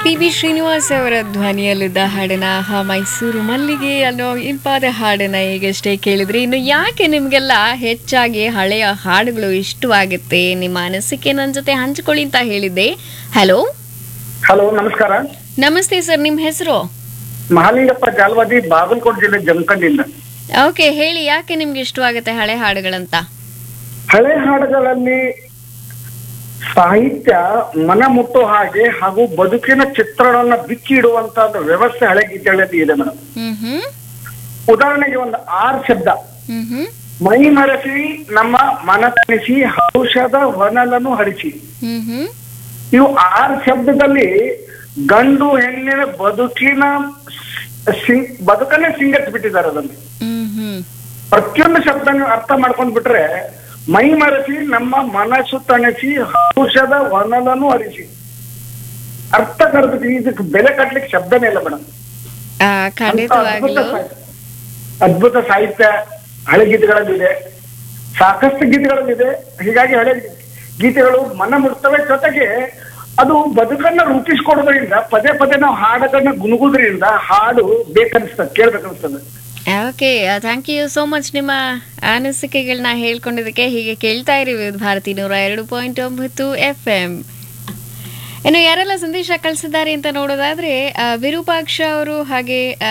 P B Srinivas ಅವರ ಧ್ವನಿಯಲ್ಲಿದ್ದ ಹಾಡಿನ ಹ ಮೈಸೂರು ಮಲ್ಲಿಗೆ ಅನ್ನೋ ಇಂಪಾದ ಹಾಡನ್ನ ಈಗಷ್ಟೇ ಕೇಳಿದ್ರಿ ಇನ್ನು ಯಾಕೆ ನಿಮಗೆಲ್ಲ ಹೆಚ್ಚಾಗಿ ಹಳೆಯ ಹಾಡುಗಳು ಇಷ್ಟವಾಗುತ್ತೆ ನಿಮ್ಮ ಅನಿಸಿಕೆ ನನ್ನ ಜೊತೆ ಹಂಚ್ಕೊಳ್ಳಿ ಅಂತ ಹೇಳಿದ್ದೆ ಹಲೋ ಹಲೋ ನಮಸ್ಕಾರ ನಮಸ್ತೆ ಸರ್ ನಿಮ್ಮ ಹೆಸರು ಮಹಾಲಿಂಗಪ್ಪ ಜಾಲ್ವಾದಿ ಬಾಗಲಕೋಟೆ ಜಿಲ್ಲೆ ಜಮಖಂಡಿಯಿಂದ ಓಕೆ ಹೇಳಿ ಯಾಕೆ ನಿಮ್ಗೆ ಇಷ್ಟವಾಗುತ್ತೆ ಹಳೆ ಹಾಡುಗಳಂತ ಹಳೆ ಹಾಡುಗಳಲ್ಲಿ ಸಾಹಿತ್ಯ ಮನ ಮುಟ್ಟೋ ಹಾಗೆ ಹಾಗೂ ಬದುಕಿನ ಚಿತ್ರಣವನ್ನ ಬಿಚ್ಚಿ ಇಡುವಂತ ಒಂದು ವ್ಯವಸ್ಥೆ ಹಳೆ ಗೀತೆಗಳಲ್ಲಿ ಇದೆ ಮೇಡಮ್ ಹ್ಮ್ ಹ್ಮ್ ಉದಾಹರಣೆಗೆ ಒಂದು ಆರ್ ಶಬ್ದ ಹ್ಮ್ ಹ್ಮ್ ಮೈ ಮರೆಸಿ ನಮ್ಮ ಮನ ತಣಿಸಿ ಔಷಧ ಹೊನಲನ್ನು ಹರಿಸಿ ಹ್ಮ್ ಹ್ಮ್ ಇವು ಆರ್ ಶಬ್ದದಲ್ಲಿ ಗಂಡು ಹೆಣ್ಣಿನ ಬದುಕಿನ ಸಿಂ- ಬದುಕನ್ನೇ ಸಿಂಗರಿಸ್ಬಿಟ್ಟಿದ್ದಾರೆ ಅದನ್ನು ಹ್ಮ್ ಹ್ಮ್ ಪ್ರತಿಯೊಂದು ಶಬ್ದ ನೀವು ಅರ್ಥ ಮಾಡ್ಕೊಂಡ್ ಬಿಟ್ರೆ ಮೈ ಮರೆಸಿ ನಮ್ಮ ಮನಸ್ಸು ತಣಿಸಿ ಔಷಧ ಹೊನಲನ್ನು ಹರಿಸಿ ಅರ್ಥ ಕರೆದು ಇದಕ್ಕೆ ಬೆಲೆ ಕಟ್ಲಿಕ್ಕೆ ಶಬ್ದನೇ ಇಲ್ಲ ಮೇಡಮ್ ಆ, ಖಂಡಿತವಾಗ್ಲೂ ಅದ್ಭುತ ಸಾಹಿತ್ಯ ಹಳೆ ಗೀತೆಗಳಲ್ಲಿದೆ ಸಾಕಷ್ಟು ಗೀತೆಗಳಲ್ಲಿದೆ ಹೀಗಾಗಿ ಹಳೆ ಗೀತೆಗಳು ಮನ ಮುಟ್ತವೆ ಜೊತೆಗೆ ಅದು ಬದುಕನ್ನ ರೂಪಿಸ್ಕೊಡೋದ್ರಿಂದ ಪದೇ ಪದೇ ನಾವು ಹಾಡಗಳನ್ನ ಗುನುಗುದ್ರಿಂದ ಹಾಡು ಬೇಕನ್ಸ್ತದೆ ಕೇಳ್ಬೇಕನ್ಸ್ತದೆ okay thank you so much ನಿಮ್ಮ ಅನಿಸಿಕೆಗಳನ್ನ ಹೇಳ್ಕೊಂಡಿದ್ದಕ್ಕೆ ಹೀಗೆ ಕೇಳ್ತಾ ಇರಿ ವಿವಿಧ ಭಾರತಿ ನೂರ ಎರಡು ಪಾಯಿಂಟ್ ಒಂಬತ್ತು ಎಫ್ ಎಂ ಇನ್ನು ಯಾರೆಲ್ಲ ಸಂದೇಶ ಕಳಿಸಿದ್ದಾರೆ ಅಂತ ನೋಡೋದಾದ್ರೆ ಆ, ವಿರೂಪಾಕ್ಷ ಅವರು ಹಾಗೆ ಆ,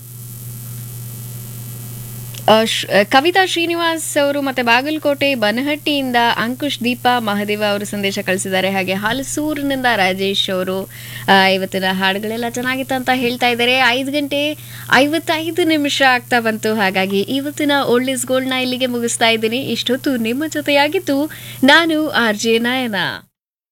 ಆ, ಶ್- ಆ, ಕವಿತಾ ಶ್ರೀನಿವಾಸ್ ಅವರು ಮತ್ತೆ ಬಾಗಲಕೋಟೆ ಬನಹಟ್ಟಿಯಿಂದ ಅಂಕುಶ್ ದೀಪ ಮಹದೇವ ಅವರು ಸಂದೇಶ ಕಳಿಸಿದ್ದಾರೆ ಹಾಗೆ ಹಾಲಸೂರಿನಿಂದ ರಾಜೇಶ್ ಅವರು ಆ, ಇವತ್ತಿನ ಹಾಡುಗಳೆಲ್ಲ ಚೆನ್ನಾಗಿತ್ತು ಅಂತ ಹೇಳ್ತಾ ಇದ್ದಾರೆ ಐದು ಗಂಟೆ ಐವತ್ತೈದು ನಿಮಿಷ ಆಗ್ತಾ ಬಂತು ಹಾಗಾಗಿ ಇವತ್ತಿನ ಓಲ್ಡ್ ಇಸ್ ಗೋಲ್ಡ್ನ ಇಲ್ಲಿಗೆ ಮುಗಿಸ್ತಾ ಇದ್ದೀನಿ ಇಷ್ಟೊತ್ತು ನಿಮ್ಮ ಜೊತೆಯಾಗಿದ್ದು ನಾನು ಆರ್ ಜೆ ನಯನ